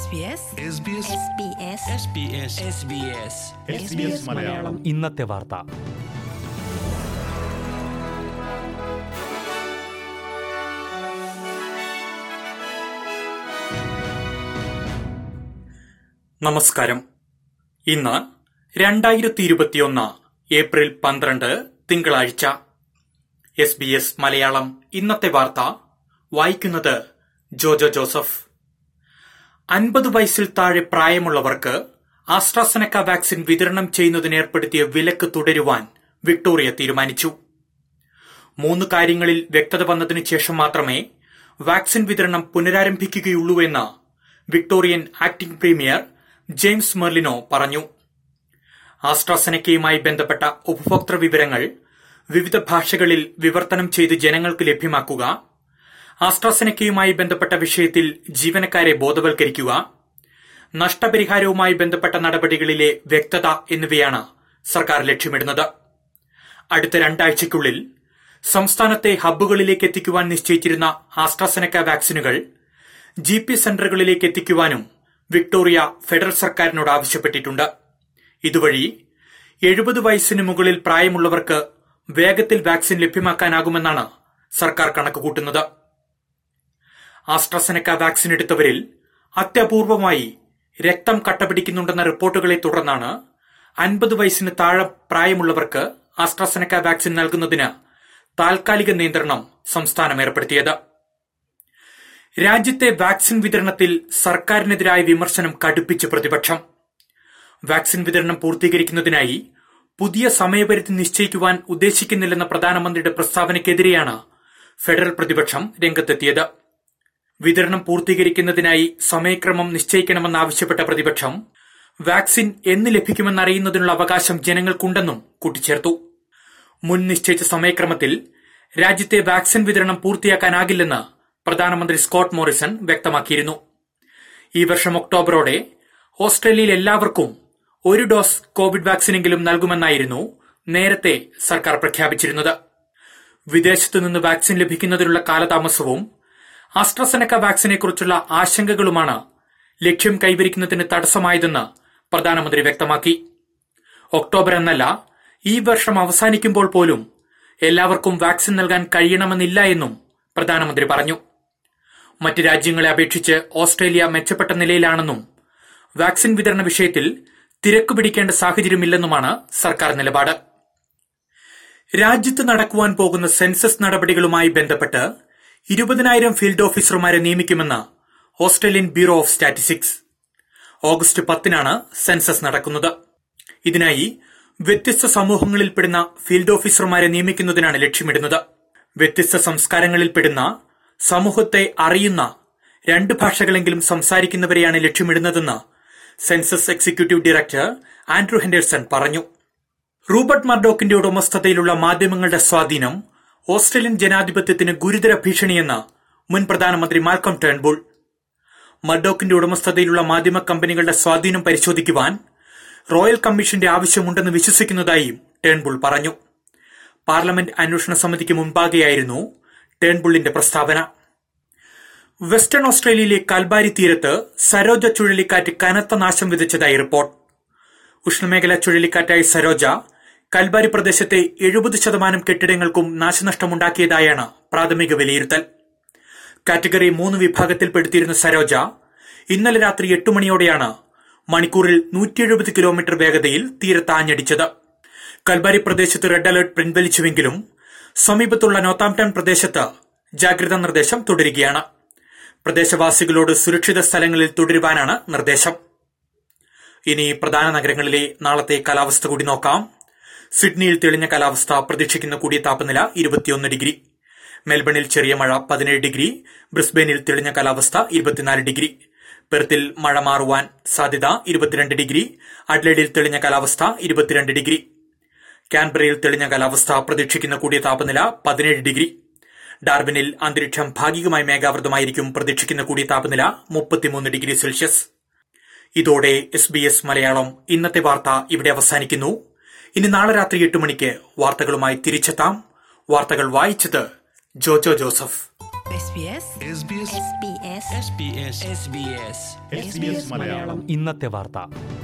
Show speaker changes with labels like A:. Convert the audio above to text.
A: SBS
B: Malayalam
C: ഇന്നത്തെ വാർത്ത
D: നമസ്കാരം ഇന്ന് രണ്ടായിരത്തി ഇരുപത്തിയൊന്ന് ഏപ്രിൽ പന്ത്രണ്ട് തിങ്കളാഴ്ച എസ് ബി എസ് മലയാളം ഇന്നത്തെ വാർത്ത വായിക്കുന്നത് ജോജോ ജോസഫ് അൻപത് വയസ്സിൽ താഴെ പ്രായമുള്ളവർക്ക് ആസ്ട്രാസെനക്ക വാക്സിൻ വിതരണം ചെയ്യുന്നതിന് ഏർപ്പെടുത്തിയ വിലക്ക് തുടരുവാൻ വിക്ടോറിയ തീരുമാനിച്ചു മൂന്ന് കാര്യങ്ങളിൽ വ്യക്തത വന്നതിനു ശേഷം മാത്രമേ വാക്സിൻ വിതരണം പുനരാരംഭിക്കുകയുള്ളൂവെന്ന് Victorian acting premier James Merlino പറഞ്ഞു ആസ്ട്രാസെനക്കയുമായി ബന്ധപ്പെട്ട ഉപഭോക്തൃ വിവരങ്ങൾ വിവിധ ഭാഷകളിൽ വിവർത്തനം ചെയ്ത് ജനങ്ങൾക്ക് ലഭ്യമാക്കുക ആസ്ട്രാസെനക്കയുമായി ബന്ധപ്പെട്ട വിഷയത്തിൽ ജീവനക്കാരെ ബോധവൽക്കരിക്കുക നഷ്ടപരിഹാരവുമായി ബന്ധപ്പെട്ട നടപടികളിലെ വ്യക്തത എന്നിവയാണ് സർക്കാർ ലക്ഷ്യമിടുന്നത് അടുത്ത രണ്ടാഴ്ചയ്ക്കുള്ളിൽ സംസ്ഥാനത്തെ ഹബ്ബുകളിലേക്ക് എത്തിക്കുവാൻ നിശ്ചയിച്ചിരുന്ന ആസ്ട്രാസെനക്ക വാക്സിനുകൾ ജി പി സെന്ററുകളിലേക്ക് എത്തിക്കുവാനും വിക്ടോറിയ ഫെഡറൽ സർക്കാരിനോട് ആവശ്യപ്പെട്ടിട്ടുണ്ട് ഇതുവഴി എഴുപത് വയസ്സിന് മുകളിൽ പ്രായമുള്ളവർക്ക് വേഗത്തിൽ വാക്സിൻ ലഭ്യമാക്കാനാകുമെന്നാണ് സർക്കാർ കണക്കുകൂട്ടുന്നത് ആസ്ട്രസെനക്ക വാക്സിൻ എടുത്തവരിൽ അത്യപൂർവമായി രക്തം കട്ടപിടിക്കുന്നുണ്ടെന്ന റിപ്പോർട്ടുകളെ തുടർന്നാണ് അൻപത് വയസ്സിന് താഴെ പ്രായമുള്ളവർക്ക് ആസ്ട്രസെനക്ക വാക്സിൻ നൽകുന്നതിന് താൽക്കാലിക നിയന്ത്രണം സംസ്ഥാനം ഏർപ്പെടുത്തിയത് രാജ്യത്തെ വാക്സിൻ വിതരണത്തിൽ സർക്കാരിനെതിരായ വിമർശനം കടുപ്പിച്ച് പ്രതിപക്ഷം വാക്സിൻ വിതരണം പൂർത്തീകരിക്കുന്നതിനായി പുതിയ സമയപരിധി നിശ്ചയിക്കുവാൻ ഉദ്ദേശിക്കുന്നില്ലെന്ന പ്രധാനമന്ത്രിയുടെ പ്രസ്താവനയ്ക്കെതിരെയാണ് ഫെഡറൽ പ്രതിപക്ഷം രംഗത്തെത്തിയത് വിതരണം പൂർത്തീകരിക്കുന്നതിനായി സമയക്രമം നിശ്ചയിക്കണമെന്നാവശ്യപ്പെട്ട പ്രതിപക്ഷം വാക്സിൻ എന്ന് ലഭിക്കുമെന്നറിയുന്നതിനുള്ള അവകാശം ജനങ്ങൾക്കുണ്ടെന്നും കൂട്ടിച്ചേർത്തു മുൻ നിശ്ചയിച്ച സമയക്രമത്തിൽ രാജ്യത്തെ വാക്സിൻ വിതരണം പൂർത്തിയാക്കാനാകില്ലെന്ന് പ്രധാനമന്ത്രി സ്കോട്ട് മോറിസൺ വ്യക്തമാക്കിയിരുന്നു ഈ വർഷം ഒക്ടോബറോടെ ഓസ്ട്രേലിയയിൽ എല്ലാവർക്കും ഒരു ഡോസ് കോവിഡ് വാക്സിനെങ്കിലും നൽകുമെന്നായിരുന്നു നേരത്തെ സർക്കാർ പ്രഖ്യാപിച്ചിരുന്നത് വിദേശത്തു നിന്ന് വാക്സിൻ ലഭിക്കുന്നതിനുള്ള കാലതാമസവും ആസ്ട്രസെനക്ക വാക്സിനെക്കുറിച്ചുള്ള ആശങ്കകളുമാണ് ലക്ഷ്യം കൈവരിക്കുന്നതിന് തടസ്സമായതെന്ന് പ്രധാനമന്ത്രി വ്യക്തമാക്കി ഒക്ടോബർ എന്നല്ല ഈ വർഷം അവസാനിക്കുമ്പോൾ പോലും എല്ലാവർക്കും വാക്സിൻ നൽകാൻ കഴിയണമെന്നില്ല എന്നും പ്രധാനമന്ത്രി പറഞ്ഞു മറ്റ് രാജ്യങ്ങളെ അപേക്ഷിച്ച് ഓസ്ട്രേലിയ മെച്ചപ്പെട്ട നിലയിലാണെന്നും വാക്സിൻ വിതരണ വിഷയത്തിൽ തിരക്ക് പിടിക്കേണ്ട സാഹചര്യമില്ലെന്നുമാണ് സർക്കാർ നിലപാട് രാജ്യത്ത് നടക്കുവാൻ പോകുന്ന സെൻസസ് നടപടികളുമായി ബന്ധപ്പെട്ട് ഇരുപതിനായിരം ഫീൽഡ് ഓഫീസർമാരെ നിയമിക്കുമെന്ന് Australian bureau of statistics August പത്തിനാണ് സെൻസസ് നടക്കുന്നത് ഇതിനായി വ്യത്യസ്ത സമൂഹങ്ങളിൽപ്പെടുന്ന ഫീൽഡ് ഓഫീസർമാരെ നിയമിക്കുന്നതിനാണ് ലക്ഷ്യമിടുന്നത് വ്യത്യസ്ത സംസ്കാരങ്ങളിൽപ്പെടുന്ന സമൂഹത്തെ അറിയുന്ന രണ്ട് ഭാഷകളെങ്കിലും സംസാരിക്കുന്നവരെയാണ് ലക്ഷ്യമിടുന്നതെന്ന് census executive director Andrew Henderson പറഞ്ഞു റൂബർട്ട് മർഡോക്കിന്റെ ഉടമസ്ഥതയിലുള്ള മാധ്യമങ്ങളുടെ സ്വാധീനം ഓസ്ട്രേലിയൻ ജനാധിപത്യത്തിന് ഗുരുതര ഭീഷണിയെന്ന് മുൻ പ്രധാനമന്ത്രി മാൽക്കം ടേൺബുൾ മർഡോക്കിന്റെ ഉടമസ്ഥതയിലുള്ള മാധ്യമ കമ്പനികളുടെ സ്വാധീനം പരിശോധിക്കുവാൻ റോയൽ കമ്മീഷന്റെ ആവശ്യമുണ്ടെന്ന് വിശ്വസിക്കുന്നതായും ടേൺബുൾ പറഞ്ഞു പാർലമെന്റ് അന്വേഷണ സമിതിക്ക് മുൻപാകെയായിരുന്നു ടേൺബുള്ളിന്റെ പ്രസ്താവന വെസ്റ്റേൺ ഓസ്ട്രേലിയയിലെ കൽബാരി തീരത്ത് സരോജ ചുഴലിക്കാറ്റ് കനത്ത നാശം വിതച്ചതായി റിപ്പോർട്ട് ഉഷ്ണമേഖലാ ചുഴലിക്കാറ്റായ സരോജ കൽബാരി പ്രദേശത്തെ എഴുപത് ശതമാനം കെട്ടിടങ്ങൾക്കും നാശനഷ്ടമുണ്ടാക്കിയതായാണ് പ്രാഥമിക വിലയിരുത്തൽ കാറ്റഗറി മൂന്ന് വിഭാഗത്തിൽപ്പെടുത്തിയിരുന്ന സരോജ ഇന്നലെ രാത്രി എട്ട് മണിയോടെയാണ് മണിക്കൂറിൽ നൂറ്റി എഴുപത് കിലോമീറ്റർ വേഗതയിൽ തീരത്താഞ്ഞടിച്ചത് കൽബാരി പ്രദേശത്ത് റെഡ് അലർട്ട് പിൻവലിച്ചുവെങ്കിലും സമീപത്തുള്ള നോത്താംപ്ടൺ പ്രദേശത്ത് ജാഗ്രതാ നിർദ്ദേശം തുടരുകയാണ് പ്രദേശവാസികളോട് സുരക്ഷിത സ്ഥലങ്ങളിൽ തുടരുവാനാണ് നിർദ്ദേശം ഇനി പ്രധാന നഗരങ്ങളിലെ നാളത്തെ കാലാവസ്ഥ കൂടി നോക്കാം സിഡ്നിയിൽ തെളിഞ്ഞ കാലാവസ്ഥ പ്രതീക്ഷിക്കുന്ന കൂടിയ താപനില ഇരുപത്തിയൊന്ന് ഡിഗ്രി മെൽബണിൽ ചെറിയ മഴ പതിനേഴ് ഡിഗ്രി ബ്രിസ്ബെയിനിൽ തെളിഞ്ഞ കാലാവസ്ഥ ഇരുപത്തിനാല് ഡിഗ്രി പെർത്തിൽ മഴ മാറുവാൻ സാധ്യത ഇരുപത്തിരണ്ട് ഡിഗ്രി അഡ്ലൈഡിൽ തെളിഞ്ഞ കാലാവസ്ഥ ഇരുപത്തിരണ്ട് ഡിഗ്രി കാൻബറയിൽ തെളിഞ്ഞ കാലാവസ്ഥ പ്രതീക്ഷിക്കുന്ന കൂടിയ താപനില പതിനേഴ് ഡിഗ്രി ഡാർബിനിൽ അന്തരീക്ഷം ഭാഗികമായി മേഘാവൃതമായിരിക്കും പ്രതീക്ഷിക്കുന്ന കൂടിയ താപനില മുപ്പത്തിമൂന്ന് ഡിഗ്രി സെൽഷ്യസ് ഇതോടെ എസ് ബി എസ് മലയാളം ഇന്നത്തെ വാർത്ത ഇവിടെ അവസാനിക്കുന്നു ഇനി നാളെ രാത്രി എട്ട് മണിക്ക് വാർത്തകളുമായി തിരിച്ചെത്താം വാർത്തകൾ വായിച്ചത് Jojo Joseph
A: SBS
B: SBS
C: SBS
E: SBS
F: SBS Malayalam
G: ഇന്നത്തെ വാർത്ത